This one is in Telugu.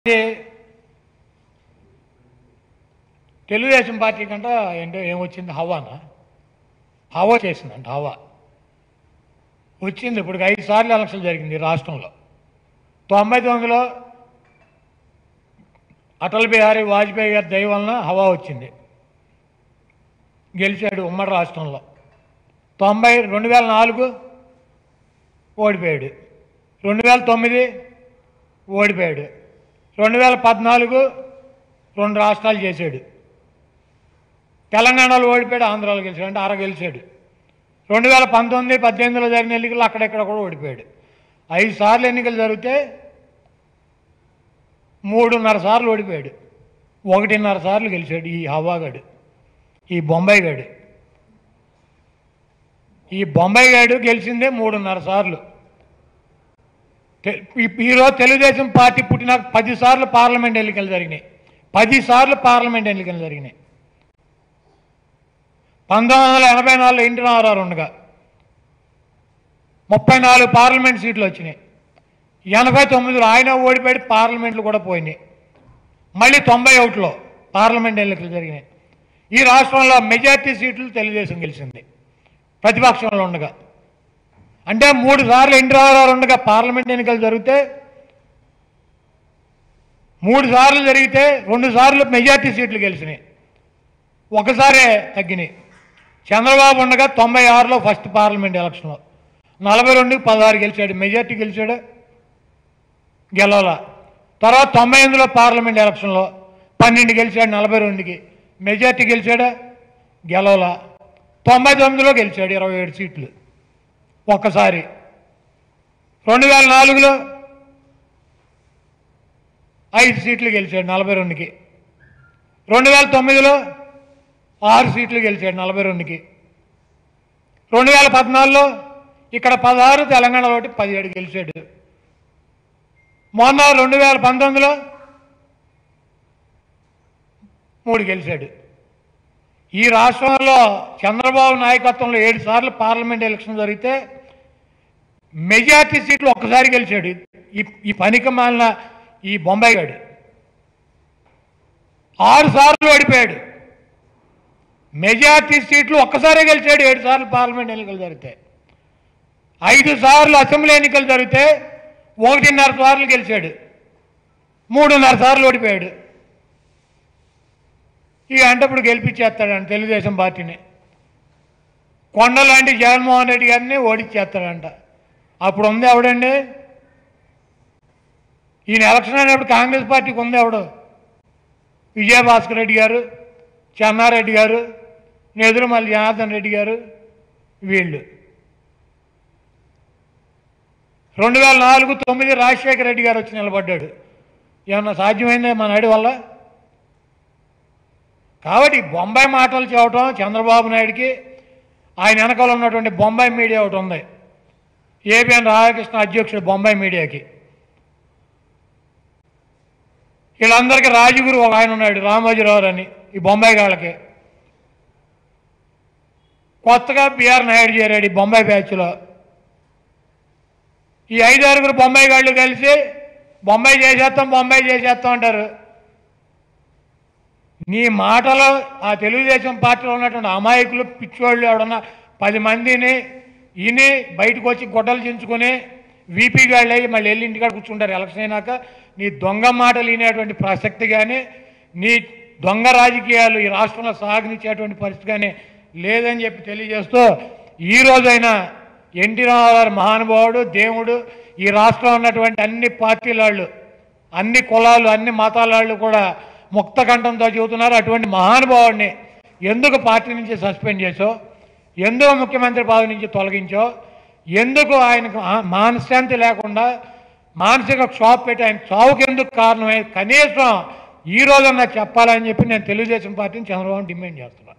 ఇది తెలుగుదేశం పార్టీ కంట ఏంటో ఏమొచ్చింది హవానా హవా చేసిందంట హవా వచ్చింది ఇప్పుడు ఐదు సార్లు ఎలక్షన్ జరిగింది ఈ రాష్ట్రంలో తొంభై తొమ్మిదిలో అటల్ బిహారీ వాజ్పేయి గారి దయ వలన హవా వచ్చింది గెలిచాడు ఉమ్మడి రాష్ట్రంలో తొంభై రెండు వేల నాలుగు ఓడిపోయాడు రెండు వేల తొమ్మిది ఓడిపోయాడు రెండు వేల పద్నాలుగు రెండు రాష్ట్రాలు చేశాడు తెలంగాణలో ఓడిపోయాడు ఆంధ్రాలో గెలిచాడు అంటే అర గెలిచాడు రెండు వేల పంతొమ్మిది పద్దెనిమిదిలో జరిగిన ఎన్నికలు అక్కడెక్కడ కూడా ఓడిపోయాడు ఐదు సార్లు ఎన్నికలు జరిగితే మూడున్నర సార్లు ఓడిపోయాడు ఒకటిన్నర సార్లు గెలిచాడు ఈ హవాగాడు ఈ బొంబాయి గాడు ఈ బొంబాయి గాడు గెలిచిందే మూడున్నర సార్లు తె- ఈ- ఈరోజు తెలుగుదేశం పార్టీ పుట్టిన పది సార్లు పార్లమెంట్ ఎన్నికలు జరిగినాయి పది సార్లు పార్లమెంట్ ఎన్నికలు జరిగినాయి పంతొమ్మిది వందల ఎనభై నాలుగులో ఇంటి రామారావు ఉండగా ముప్పై నాలుగు పార్లమెంట్ సీట్లు వచ్చినాయి ఎనభై తొమ్మిదిలో ఆయన ఓడిపోయి పార్లమెంట్లు కూడా పోయినాయి మళ్ళీ తొంభై ఒకటిలో పార్లమెంట్ ఎన్నికలు జరిగినాయి ఈ రాష్ట్రంలో మెజార్టీ సీట్లు తెలుగుదేశం గెలిచింది ప్రతిపక్షంలో ఉండగా అంటే మూడు సార్లు ఎన్టీ రామారావు ఉండగా పార్లమెంట్ ఎన్నికలు జరిగితే మూడు సార్లు జరిగితే రెండు సార్లు మెజార్టీ సీట్లు గెలిచినాయి ఒకసారే తగ్గినాయి చంద్రబాబు ఉండగా తొంభై ఆరులో ఫస్ట్ పార్లమెంట్ ఎలక్షన్లో నలభై రెండుకి పదహారు గెలిచాడు మెజార్టీ గెలిచాడు గెలవాల తర్వాత తొంభై ఎనిమిదిలో పార్లమెంట్ ఎలక్షన్లో పన్నెండు గెలిచాడు నలభై రెండుకి మెజార్టీ గెలిచాడా గెలవాల తొంభై తొమ్మిదిలో గెలిచాడు ఇరవై ఏడు సీట్లు ఒక్కసారి రెండు వేల నాలుగులో ఐదు సీట్లు గెలిచాడు నలభై రెండుకి రెండు వేల తొమ్మిదిలో ఆరు సీట్లు గెలిచాడు నలభై రెండుకి రెండు వేల పద్నాలుగులో ఇక్కడ పదహారు తెలంగాణలో ఒకటి పదిహేడు గెలిచాడు మొన్న రెండు వేల పంతొమ్మిదిలో మూడు గెలిచాడు ఈ రాష్ట్రంలో చంద్రబాబు నాయకత్వంలో ఏడు సార్లు పార్లమెంట్ ఎలక్షన్ జరిగితే మెజార్టీ సీట్లు ఒక్కసారి గెలిచాడు ఈ ఈ పనికి మాలిన ఈ బొంబాయి గాడు ఆరు సార్లు ఓడిపోయాడు మెజార్టీ సీట్లు ఒక్కసారే గెలిచాడు ఏడు సార్లు పార్లమెంట్ ఎన్నికలు జరిగితే ఐదు సార్లు అసెంబ్లీ ఎన్నికలు జరిగితే ఒకటిన్నర సార్లు గెలిచాడు మూడున్నర సార్లు ఓడిపోయాడు ఇక అంటే ఇప్పుడు గెలిపించేస్తాడంట తెలుగుదేశం పార్టీని కొండలాంటి జగన్మోహన్ రెడ్డి గారిని ఓడించేస్తాడంట అప్పుడు ఉంది ఎవడండి ఈయన ఎలక్షన్ అయినప్పుడు కాంగ్రెస్ పార్టీకి ఉంది ఎవడు విజయభాస్కర్ రెడ్డి గారు చెన్నారెడ్డి గారు నెదురుమల్లి జనార్దన్ రెడ్డి గారు వీళ్ళు రెండు వేల నాలుగు తొమ్మిది రాజశేఖర రెడ్డి గారు వచ్చి నిలబడ్డాడు ఏమన్నా సాధ్యమైందే మన నాయుడు వల్ల కాబట్టి బొంబాయి మాటలు చెప్పడం చంద్రబాబు నాయుడికి ఆయన వెనకాల ఉన్నటువంటి బొంబాయి మీడియా ఒకటి ఉంది ఏబిఎన్ రాధాకృష్ణ అధ్యక్షుడు బొంబాయి మీడియాకి వీళ్ళందరికీ రాజగురు ఒక ఆయన ఉన్నాడు రామోజీరావు అని ఈ బొంబాయి గాళ్ళకి కొత్తగా బిఆర్ నాయుడు చేరాడు ఈ బొంబాయి బ్యాచ్లో ఈ ఐదారుగురు బొంబాయి గాళ్ళు కలిసి బొంబాయి చేసేస్తాం బొంబాయి చేసేస్తాం అంటారు నీ మాటలో ఆ తెలుగుదేశం పార్టీలో ఉన్నటువంటి అమాయకులు పిచ్చోళ్ళు ఎవడన్నా పది మందిని ఇని బయటకు వచ్చి గొడ్డలు చించుకొని వీపీ గాళ్ళు అయ్యి మళ్ళీ వెళ్ళి ఇంటికాడ కూర్చుంటారు ఎలక్షన్ అయినాక నీ దొంగ మాటలు వినేటువంటి ప్రసక్తి కానీ నీ దొంగ రాజకీయాలు ఈ రాష్ట్రంలో సాగనిచ్చేటువంటి పరిస్థితి కానీ లేదని చెప్పి తెలియజేస్తూ ఈ రోజైనా ఎన్టీ రామారావు మహానుభావుడు దేవుడు ఈ రాష్ట్రంలో ఉన్నటువంటి అన్ని పార్టీల వాళ్ళు అన్ని కులాలు అన్ని మతాల వాళ్ళు కూడా ముక్త కంఠంతో చెబుతున్నారు అటువంటి మహానుభావుడిని ఎందుకు పార్టీ నుంచి సస్పెండ్ చేసో ఎందుకు ముఖ్యమంత్రి పదవి నుంచి తొలగించో ఎందుకు ఆయనకు ఆ- మానశాంతి లేకుండా మానసిక క్షోభ పెట్టి ఆయన చావుకి ఎందుకు కారణమై కనీసం ఈ రోజన్నా చెప్పాలని చెప్పి నేను తెలుగుదేశం పార్టీని చంద్రబాబు డిమాండ్ చేస్తున్నాను